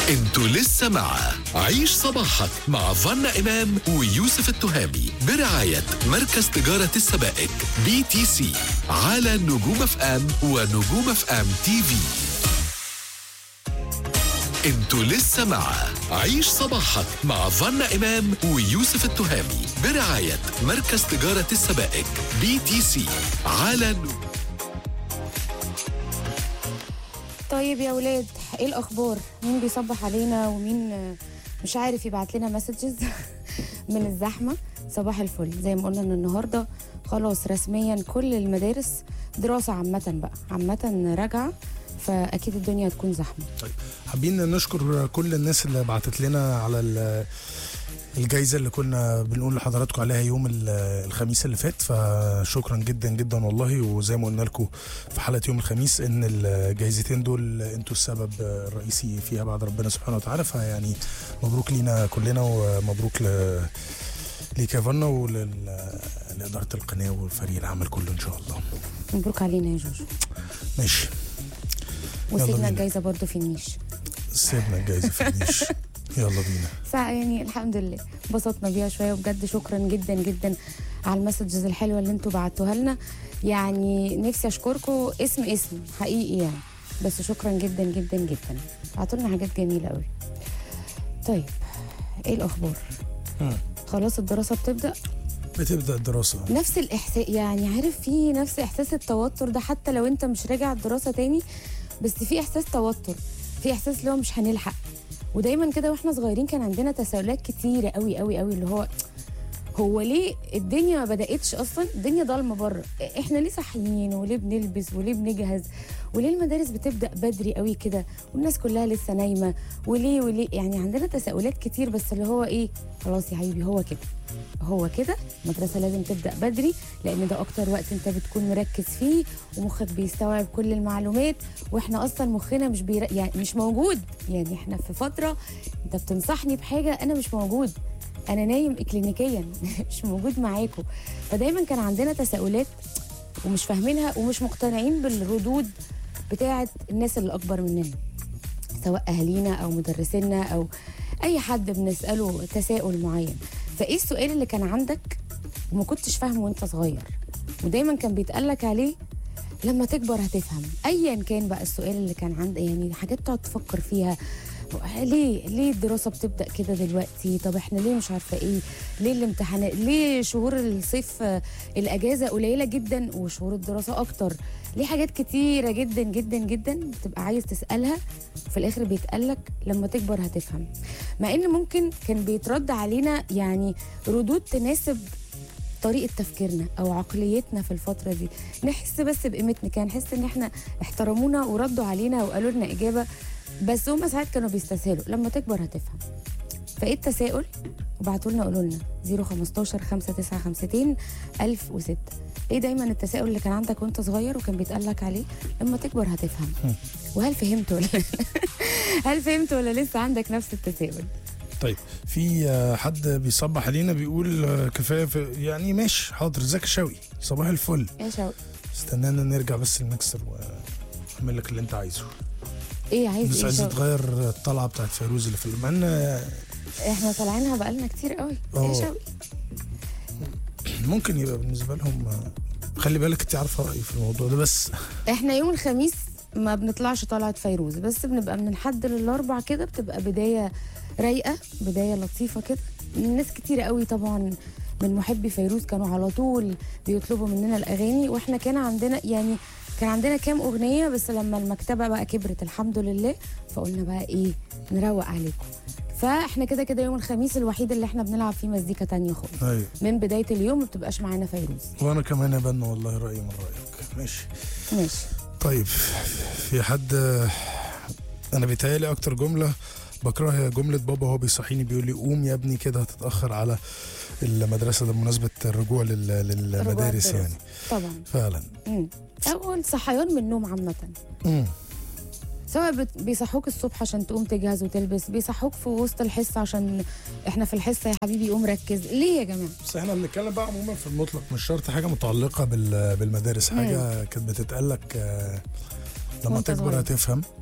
انتوا لسه مع عيش صباحك مع فنا إمام ويوسف التهامي برعاية مركز تجارة السبائك بي تي سي على نجوم اف ام ونجوم اف ام تي في انتوا لسه مع عيش صباحك مع فنا إمام ويوسف التهامي برعاية مركز تجارة السبائك بي تي سي على نجوم طيب يا ولاد ايه الاخبار مين بيصبح علينا ومين آه، مش عارف يبعت لنا مسجز من الزحمه صباح الفل زي ما قلنا ان النهارده خلاص رسميا كل المدارس دراسه عامه بقى عامه راجعه فاكيد الدنيا هتكون زحمه طيب حابين نشكر كل الناس اللي بعتت لنا على ال- الجايزه اللي كنا بنقول لحضراتكم عليها يوم ال- الخميس اللي فات فشكرا جدا جدا والله وزي ما قلنا لكم في حلقه يوم الخميس ان الجايزتين دول انتوا السبب الرئيسي فيها بعد ربنا سبحانه وتعالى فيعني مبروك لينا كلنا ومبروك ل ليك يا فنا ولإدارة القناة وفريق العمل كله إن شاء الله مبروك علينا يا جوجو ماشي يلا وسيبنا بينا. الجايزه برضو في النيش سيبنا الجايزة في النيش يلا بينا ساعة يعني الحمد لله انبسطنا بيها شويه وبجد شكرا جدا جدا على المسجز الحلوه اللي انتوا بعتوها لنا يعني نفسي اشكركم اسم اسم حقيقي يعني بس شكرا جدا جدا جدا بعتوا لنا حاجات جميله قوي طيب ايه الاخبار مم. خلاص الدراسه بتبدا بتبدأ الدراسة نفس الاحساس يعني عارف في نفس احساس التوتر ده حتى لو انت مش راجع الدراسه تاني بس في احساس توتر في احساس اللي هو مش هنلحق ودايما كده واحنا صغيرين كان عندنا تساؤلات كتيره قوي قوي قوي اللي هو هو ليه الدنيا ما بداتش اصلا الدنيا ضلمه بره احنا ليه صاحيين وليه بنلبس وليه بنجهز وليه المدارس بتبدا بدري قوي كده والناس كلها لسه نايمه وليه وليه يعني عندنا تساؤلات كتير بس اللي هو ايه خلاص يا حبيبي هو كده هو كده المدرسه لازم تبدا بدري لان ده اكتر وقت انت بتكون مركز فيه ومخك بيستوعب كل المعلومات واحنا اصلا مخنا مش بير... يعني مش موجود يعني احنا في فتره انت بتنصحني بحاجه انا مش موجود انا نايم اكلينيكيا مش موجود معاكم فدايما كان عندنا تساؤلات ومش فاهمينها ومش مقتنعين بالردود بتاعه الناس اللي اكبر مننا سواء اهالينا او مدرسينا او اي حد بنساله تساؤل معين فايه السؤال اللي كان عندك وما كنتش فاهمه وانت صغير ودايما كان بيتقالك عليه لما تكبر هتفهم ايا كان بقى السؤال اللي كان عندك يعني حاجات تقعد تفكر فيها ليه ليه الدراسه بتبدا كده دلوقتي طب احنا ليه مش عارفه ايه ليه الامتحانات ليه شهور الصيف آه، الاجازه قليله جدا وشهور الدراسه اكتر ليه حاجات كتيره جدا جدا جدا بتبقى عايز تسالها وفي الاخر بيتقالك لما تكبر هتفهم مع ان ممكن كان بيترد علينا يعني ردود تناسب طريقه تفكيرنا او عقليتنا في الفتره دي نحس بس بقيمتنا كان نحس ان احنا احترمونا وردوا علينا وقالوا لنا اجابه بس هم ساعات كانوا بيستسهلوا لما تكبر هتفهم فايه التساؤل وبعتوا لنا قولوا لنا 015 5952 1006 ايه دايما التساؤل اللي كان عندك وانت صغير وكان بيتقال لك عليه لما تكبر هتفهم وهل فهمت ولا هل فهمت ولا لسه عندك نفس التساؤل طيب في آه، حد بيصبح علينا بيقول آه، كفايه في يعني ماشي حاضر ازيك يا شوقي صباح الفل ايه شوقي استنانا نرجع بس المكسر واعمل لك اللي انت عايزه ايه عايز بس ايه عايز شوقي؟ تغير الطلعه بتاعت فيروز اللي في مع ان آه، احنا طالعينها بقالنا كتير قوي ايه اه. شوقي ممكن يبقى بالنسبه لهم آه، خلي بالك انت عارفه رايي في الموضوع ده بس احنا يوم الخميس ما بنطلعش طلعة فيروز بس بنبقى من الحد للاربع كده بتبقى بداية رايقة بداية لطيفة كده ناس كتير قوي طبعا من محبي فيروز كانوا على طول بيطلبوا مننا الاغاني واحنا كان عندنا يعني كان عندنا كام اغنية بس لما المكتبة بقى كبرت الحمد لله فقلنا بقى ايه نروق عليكم فاحنا كده كده يوم الخميس الوحيد اللي احنا بنلعب فيه مزيكا تانية خالص ايوه من بداية اليوم ما بتبقاش معانا فيروز وانا كمان يا بنا والله رايي من رايك ماشي ماشي طيب في حد انا بيتهيألي اكتر جمله بكرهها هي جمله بابا هو بيصحيني بيقول لي قوم يا ابني كده هتتاخر على المدرسه ده بمناسبه الرجوع لل... للمدارس الدراسة. يعني طبعا فعلا مم. او الصحيان من النوم عامه مم. سواء بت- بيصحوك الصبح عشان تقوم تجهز وتلبس بيصحوك في وسط الحصه عشان احنا في الحصه يا حبيبي قوم ركز ليه يا جماعه بس احنا بنتكلم بقى عموما في المطلق مش شرط حاجه متعلقه بال... بالمدارس حاجه كانت بتتقال لك آه، لما وانت تكبر صغير. هتفهم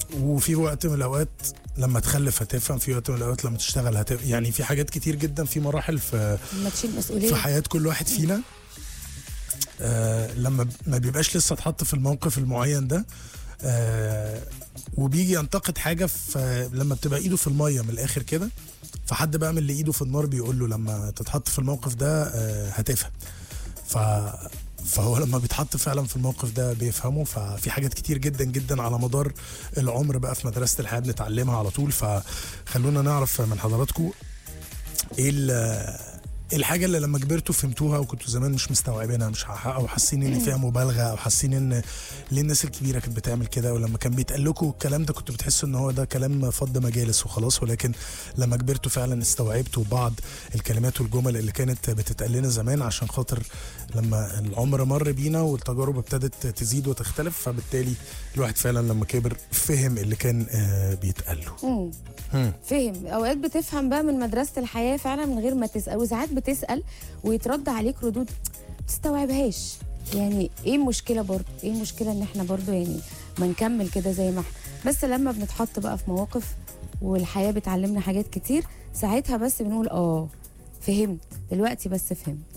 وفي وقت من الاوقات لما تخلف هتفهم في وقت من الاوقات لما تشتغل هتفهم يعني في حاجات كتير جدا في مراحل في لما تشيل مسؤوليه في حياه كل واحد فينا آه لما ب- ما بيبقاش لسه اتحط في الموقف المعين ده آه وبيجي ينتقد حاجه في لما بتبقى ايده في الميه من الاخر كده فحد بقى من اللي ايده في النار بيقول له لما تتحط في الموقف ده آه هتفهم ف فهو لما بيتحط فعلا في الموقف ده بيفهمه ففي حاجات كتير جدا جدا على مدار العمر بقى في مدرسه الحياه بنتعلمها على طول فخلونا نعرف من حضراتكم ايه ال- إيه الحاجه اللي لما كبرتوا فهمتوها وكنتوا زمان مش مستوعبينها مش ح- او حاسين ان فيها مبالغه او حاسين ان ليه الناس الكبيره كانت بتعمل كده ولما كان بيتقال لكم الكلام ده كنتوا بتحسوا ان هو ده كلام فض مجالس وخلاص ولكن لما كبرتوا فعلا استوعبتوا بعض الكلمات والجمل اللي كانت بتتقال لنا زمان عشان خاطر لما العمر مر بينا والتجارب ابتدت تزيد وتختلف فبالتالي الواحد فعلا لما كبر فهم اللي كان آه، بيتقال له مم. مم. فهم اوقات بتفهم بقى من مدرسه الحياه فعلا من غير ما تسال وساعات بتسال ويترد عليك ردود ما تستوعبهاش يعني ايه المشكله برضه ايه المشكله ان احنا برضه يعني ما نكمل كده زي ما احنا بس لما بنتحط بقى في مواقف والحياه بتعلمنا حاجات كتير ساعتها بس بنقول اه فهمت دلوقتي بس فهمت